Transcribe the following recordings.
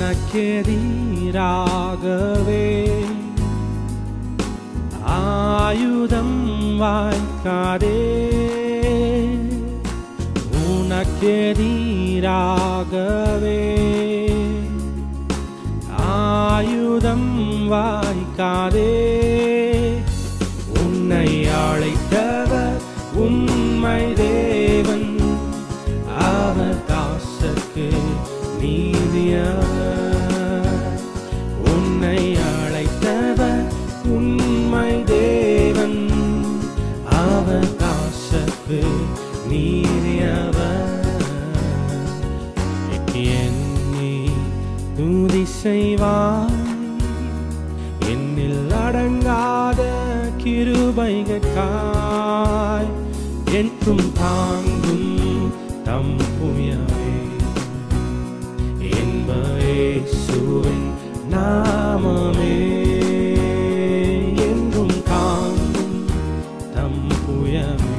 உனக்கெதிராகவே ஆயுதம் வாய்க்காதே உனக்கெதிராகவே ஆயுதம் வாய்க்காதே உன்னை அழைத்தவர் உண்மை தேவன் அவர் தாசக்கு நீதியவர் உன்னை அழைத்தவர் உண்மை தேவன் அவர் தாசக்கு நீதியவர் என்னை துதி செய்வார் என்னில் அடங்காத கிருபைகாய் என்றும் தாங்கும் தம் புயவே என்பேசுவின் நாமமே என்றும் தாங்கும் தம் புயமே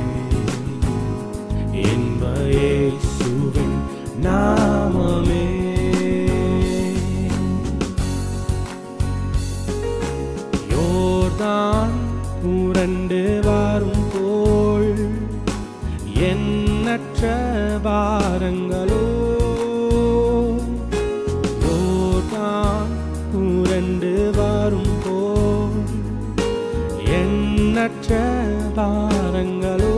என்பேசுவின் நாமமே யோர்தான் புரண்டு வரும் போல் எண்ணற்ற பாரங்களோ யோர்தான் புரண்டு வரும் போல் எண்ணற்ற பாரங்களோ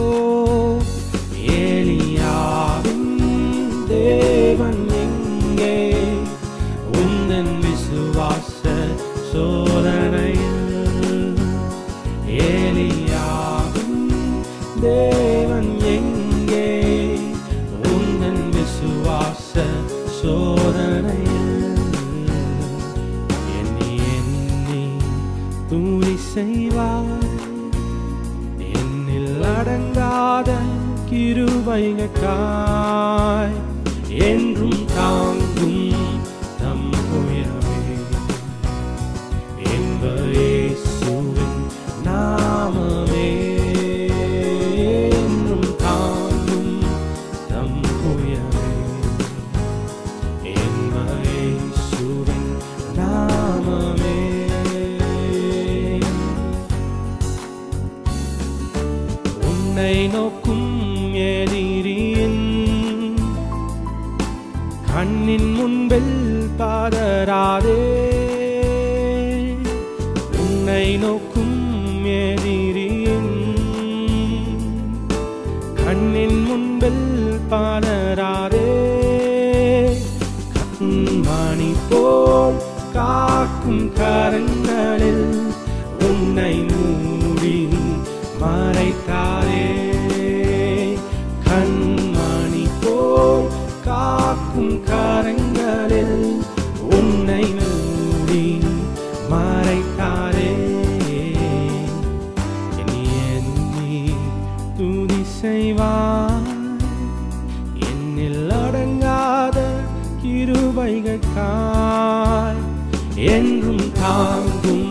ஏலியாவின் தேவன் எங்கே உந்தன் விசுவாச சோதனையில் ஏலியாவின் தேவன் எங்கே உந்தன் விசுவாச சோதனையில் எண்ணி எண்ணி துணி செய்வார் என்னில் அடங்காத கிருபைகாய் என்றும் தாங்கும் தம் உயர்வே என்பேசுவின் நாமமே என்றும் தாங்கும் தம் உயர்வே என்பேசுவின் நாமமே உன்னை நோக்கும் எதிரியின் கண்ணின் முன்பில் பாதராதே உன்னை நோக்கும் எதிரியின் கண்ணின் முன்பில் பாதராதே கண்மணி போல் காக்கும் கரங்களில் உன்னை மூடி மறைத்தாரே கண்மணி போல் காக்கும் கரங்களில் உன்னை மூடி மறைத்தாரே எண்ணி எண்ணி துதி செய்வார் என்னில் அடங்காத கிருபைகாய் என்றும் தாங்கும்